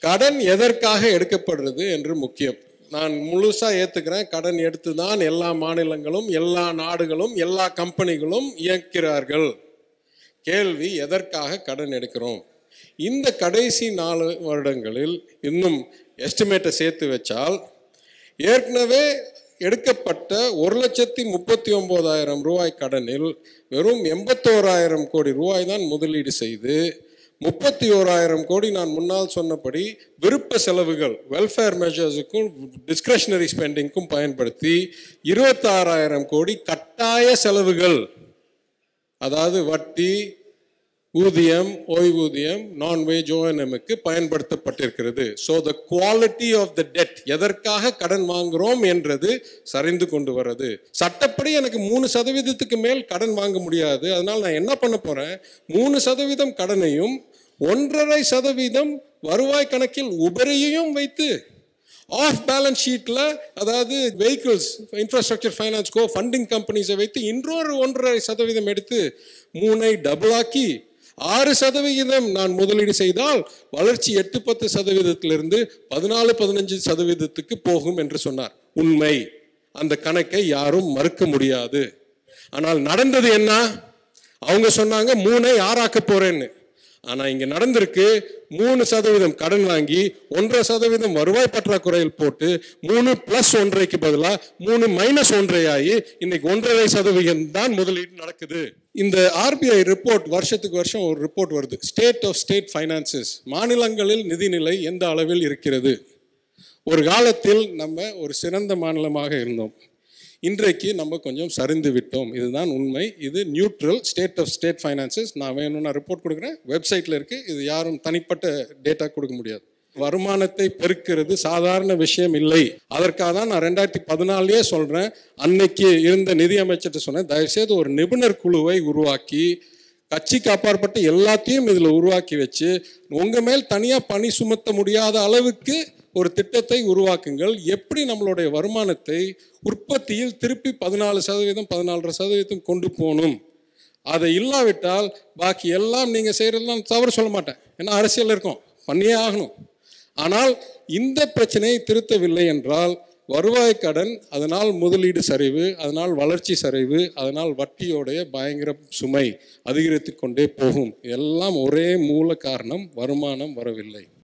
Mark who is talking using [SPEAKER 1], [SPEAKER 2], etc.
[SPEAKER 1] கடன் எதற்காக எடுக்கப்படுறது என்று முக்கியம் நான் முழுசா ஏத்துக்கிறேன் கடன் எடுத்து தான் எல்லா மாநிலங்களும் எல்லா நாடுகளும் எல்லா கம்பெனிகளும் இயக்கிறார்கள் கேள்வி எதற்காக கடன் எடுக்கிறோம் இந்த கடைசி நாலு வருடங்களில் இன்னும் எஸ்டிமேட்டை சேர்த்து வச்சால் ஏற்கனவே எடுக்கப்பட்ட ஒரு லட்சத்தி முப்பத்தி ஒன்பதாயிரம் ரூபாய் கடனில் வெறும் எண்பத்தோராயிரம் கோடி ரூபாய் தான் முதலீடு செய்து முப்பத்தி ஓராயிரம் கோடி நான் முன்னால் சொன்னபடி விருப்ப செலவுகள் வெல்ஃபேர் மெஷர்ஸுக்கும் டிஸ்கிரிஷனரி ஸ்பெண்டிங்க்கும் பயன்படுத்தி இருபத்தாறாயிரம் கோடி கட்டாய செலவுகள் அதாவது வட்டி ஊதியம் ஓய்வூதியம் நான் வேஜ் ஓஎன்எம்க்கு பயன்படுத்தப்பட்டிருக்கிறது so the quality of the debt எதற்காக கடன் வாங்குறோம் என்றது சரிந்து கொண்டு வர்றது சட்டப்படி எனக்கு மூணு சதவீதத்துக்கு மேல் கடன் வாங்க முடியாது அதனால் நான் என்ன பண்ண போறேன் மூணு சதவீதம் கடனையும் ஒன்றரை சதவீதம் வருவாய் கணக்கில் உபரியையும் வைத்து ஆஃப் பேலன்ஸ் ஷீட்டில் அதாவது வெஹிக்கிள்ஸ் இன்ஃப்ராஸ்ட்ரக்சர் ஃபைனான்ஸ்க்கோ ஃபண்டிங் கம்பெனிஸை வைத்து இன்னொரு ஒன்றரை சதவீதம் எடுத்து மூணை டபுள் ஆக்கி ஆறு சதவிகிதம் நான் முதலீடு செய்தால் வளர்ச்சி எட்டு பத்து சதவீதத்திலிருந்து பதினாலு பதினஞ்சு சதவீதத்துக்கு போகும் என்று சொன்னார் உண்மை அந்த கணக்கை யாரும் மறுக்க முடியாது ஆனால் நடந்தது என்ன அவங்க சொன்னாங்க மூணை ஆறாக்க போறேன்னு ஆனா இங்க நடந்திருக்கு மூணு சதவீதம் கடன் வாங்கி ஒன்றரை சதவீதம் வருவாய் பற்றாக்குறையில் போட்டு மூணு பிளஸ் ஒன்றைக்கு பதிலா மூணு மைனஸ் ஒன்றை ஆகி இன்னைக்கு ஒன்றரை சதவீதம் தான் முதலீடு நடக்குது இந்த ஆர்பிஐ ரிப்போர்ட் வருஷத்துக்கு வருஷம் ஒரு ரிப்போர்ட் வருது ஸ்டேட் ஆஃப் ஸ்டேட் ஃபைனான்சஸ் மாநிலங்களில் நிதிநிலை எந்த அளவில் இருக்கிறது ஒரு காலத்தில் நம்ம ஒரு சிறந்த மாநிலமாக இருந்தோம் இன்றைக்கு நம்ம கொஞ்சம் சரிந்து விட்டோம் இதுதான் உண்மை இது neutral state of state finances நான் வேணும்னா ரிப்போர்ட் கொடுக்குறேன் வெப்சைட்டில் இருக்குது இது யாரும் தனிப்பட்ட டேட்டா கொடுக்க முடியாது வருமானத்தை பெருக்கிறது சாதாரண விஷயம் இல்லை அதற்காக தான் நான் ரெண்டாயிரத்தி பதினாலே சொல்கிறேன் அன்னைக்கு இருந்த நிதி அமைச்சர்கிட்ட சொன்னேன் தயவுசெய்து ஒரு நிபுணர் குழுவை உருவாக்கி கட்சிக்கு அப்பாற்பட்டு எல்லாத்தையும் இதில் உருவாக்கி வச்சு உங்கள் மேல் தனியாக பணி சுமத்த முடியாத அளவுக்கு ஒரு திட்டத்தை உருவாக்குங்கள் எப்படி நம்மளுடைய வருமானத்தை உற்பத்தியில் திருப்பி பதினாலு சதவீதம் பதினாலரை சதவீதம் கொண்டு போகணும் அதை இல்லாவிட்டால் பாக்கி எல்லாம் நீங்கள் செய்கிறதெல்லாம் தவறு சொல்ல மாட்டேன் ஏன்னா அரசியல் இருக்கும் பண்ணியே ஆகணும் ஆனால் இந்த பிரச்சனையை திருத்தவில்லை என்றால் வருவாய் கடன் அதனால் முதலீடு சரிவு அதனால் வளர்ச்சி சரிவு அதனால் வட்டியோடைய பயங்கர சுமை அதிகரித்து கொண்டே போகும் எல்லாம் ஒரே மூல காரணம் வருமானம் வரவில்லை